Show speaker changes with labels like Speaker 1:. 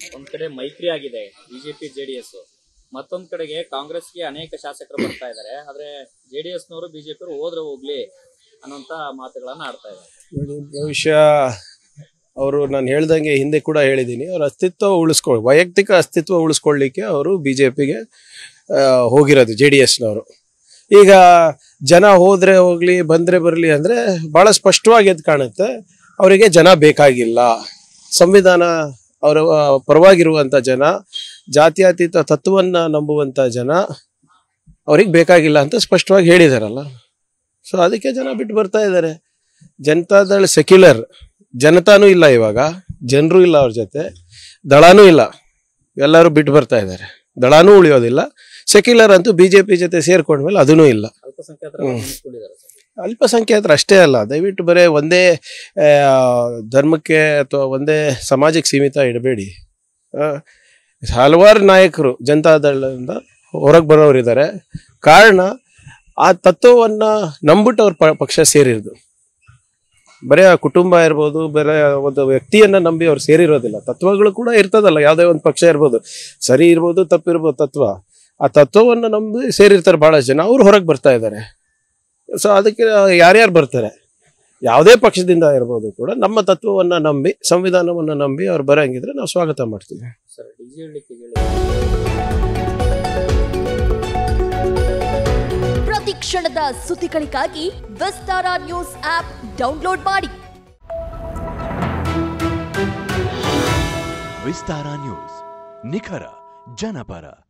Speaker 1: ಒಂದ್ ಕಡೆ ಮೈತ್ರಿ ಆಗಿದೆ ಬಿಜೆಪಿ ಜೆಡಿಎಸ್ ಮತ್ತೊಂದ್ ಕಡೆಗೆ ಕಾಂಗ್ರೆಸ್ಗೆ ಅನೇಕ ಶಾಸಕರು ಬರ್ತಾ ಇದ್ದಾರೆ ಆದ್ರೆ ಜೆಡಿಎಸ್ ನವರು ಬಿಜೆಪಿ ಹೋದ್ರೆ ಹೋಗ್ಲಿ ಅನ್ನೋಂತ ಮಾತುಗಳನ್ನ ಆಡ್ತಾ ಇದ್ದಾರೆ
Speaker 2: ನೋಡಿ, ಭವಿಷ್ಯ ಅವರು ನಾನು ಹೇಳ್ದಂಗೆ ಹಿಂದೆ ಕೂಡ ಹೇಳಿದ್ದೀನಿ ಅವ್ರ ಅಸ್ತಿತ್ವ ಉಳಿಸ್ಕೊಳ್ ವೈಯಕ್ತಿಕ ಅಸ್ತಿತ್ವ ಉಳಿಸ್ಕೊಳ್ಳಿಕ್ಕೆ ಅವರು ಬಿ ಜೆ ಪಿಗೆ ಹೋಗಿರೋದು ಜೆ ಡಿ ಎಸ್ನವರು ಈಗ ಜನ ಹೋದ್ರೆ ಹೋಗ್ಲಿ ಬಂದ್ರೆ ಬರಲಿ ಅಂದ್ರೆ ಬಹಳ ಸ್ಪಷ್ಟವಾಗಿ ಎದ್ದು ಕಾಣುತ್ತೆ ಅವರಿಗೆ ಜನ ಬೇಕಾಗಿಲ್ಲ ಸಂವಿಧಾನ ಅವರ ಆ, ಪರವಾಗಿರುವಂತ ಜನ ಜಾತ್ಯತೀತ ತತ್ವವನ್ನ ನಂಬುವಂತ ಜನ ಅವ್ರಿಗೆ ಬೇಕಾಗಿಲ್ಲ ಅಂತ ಸ್ಪಷ್ಟವಾಗಿ ಹೇಳಿದಾರಲ್ಲ ಸೊ ಅದಕ್ಕೆ ಜನ ಬಿಟ್ಟು ಬರ್ತಾ ಇದ್ದಾರೆ ಜನತಾದಳ ಸೆಕ್ಯುಲರ್ ಜನತಾನೂ ಇಲ್ಲ ಇವಾಗ ಜನರು ಇಲ್ಲ ಅವ್ರ ಜೊತೆ ದಳನೂ ಇಲ್ಲ ಎಲ್ಲರೂ ಬಿಟ್ಟು ಬರ್ತಾ ಇದ್ದಾರೆ ದಳನೂ ಉಳಿಯೋದಿಲ್ಲ ಸೆಕ್ಯುಲರ್ ಅಂತೂ ಬಿಜೆಪಿ ಜೊತೆ ಸೇರ್ಕೊಂಡ್ಮೇಲೆ ಅದೂ ಇಲ್ಲ
Speaker 1: ಅಲ್ಪಸಂಖ್ಯಾತರ
Speaker 2: ಹ್ಮ್.
Speaker 1: ನಿಂತ್ಕೊಂಡಿದ್ದಾರೆ ಸರ್
Speaker 2: ಅಲ್ಪಸಂಖ್ಯಾತರು ಅಷ್ಟೇ ಅಲ್ಲ ದಯವಿಟ್ಟು ಬರೇ ಒಂದೇ ಆ, ಧರ್ಮಕ್ಕೆ ಅಥವಾ ಒಂದೇ ಸಮಾಜಕ್ಕೆ ಸೀಮಿತ ಇಡಬೇಡಿ ಆ, ಹಲವಾರು ನಾಯಕರು ಜನತಾದಳದಿಂದ ಹೊರಗೆ ಬರೋರಿದ್ದಾರೆ ಕಾರಣ ಆ ತತ್ವವನ್ನ ನಂಬಿಟ್ಟು ಅವ್ರ ಪ- ಪಕ್ಷ ಸೇರಿರೋದು ಬರೀ ಆ ಕುಟುಂಬ ಇರ್ಬೋದು ಬೇರೆ ಒಂದು ವ್ಯಕ್ತಿಯನ್ನ ನಂಬಿ ಅವ್ರು ಸೇರಿರೋದಿಲ್ಲ ತತ್ವಗಳು ಕೂಡ ಇರ್ತದಲ್ಲ ಯಾವುದೇ ಒಂದು ಪಕ್ಷ ಇರ್ಬೋದು ಸರಿ ಇರ್ಬೋದು ತಪ್ಪಿರ್ಬೋದು ತತ್ವ ಆ ತತ್ವವನ್ನ ನಂಬಿ ಸೇರಿರ್ತಾರೆ ಬಹಳ ಜನ ಅವ್ರು ಹೊರಗೆ ಬರ್ತಾ ಇದ್ದಾರೆ ಸೊ ಅದಕ್ಕೆ ಯಾರ್ಯಾರು ಬರ್ತಾರೆ ಯಾವುದೇ ಪಕ್ಷದಿಂದ ಇರ್ಬೋದು ಕೂಡ ನಮ್ಮ ತತ್ವವನ್ನ ನಂಬಿ ಸಂವಿಧಾನವನ್ನ ನಂಬಿ ಅವ್ರು ಬರಂಗಿದ್ರೆ ನಾವು ಸ್ವಾಗತ ಮಾಡ್ತೀವಿ
Speaker 1: ಸರ್ ಡಿಜಿ ಹೇಳಲಿಕ್ಕೆ ಹೇಳಿ
Speaker 3: ಪ್ರತಿ ಕ್ಷಣದ ಸುದ್ದಿಗಳಿಗಾಗಿ ವಿಸ್ತಾರ ನ್ಯೂಸ್ ಆಪ್ ಡೌನ್ಲೋಡ್ ಮಾಡಿ
Speaker 4: ವಿಸ್ತಾರ ನ್ಯೂಸ್ ನಿಖರ ಜನಪರ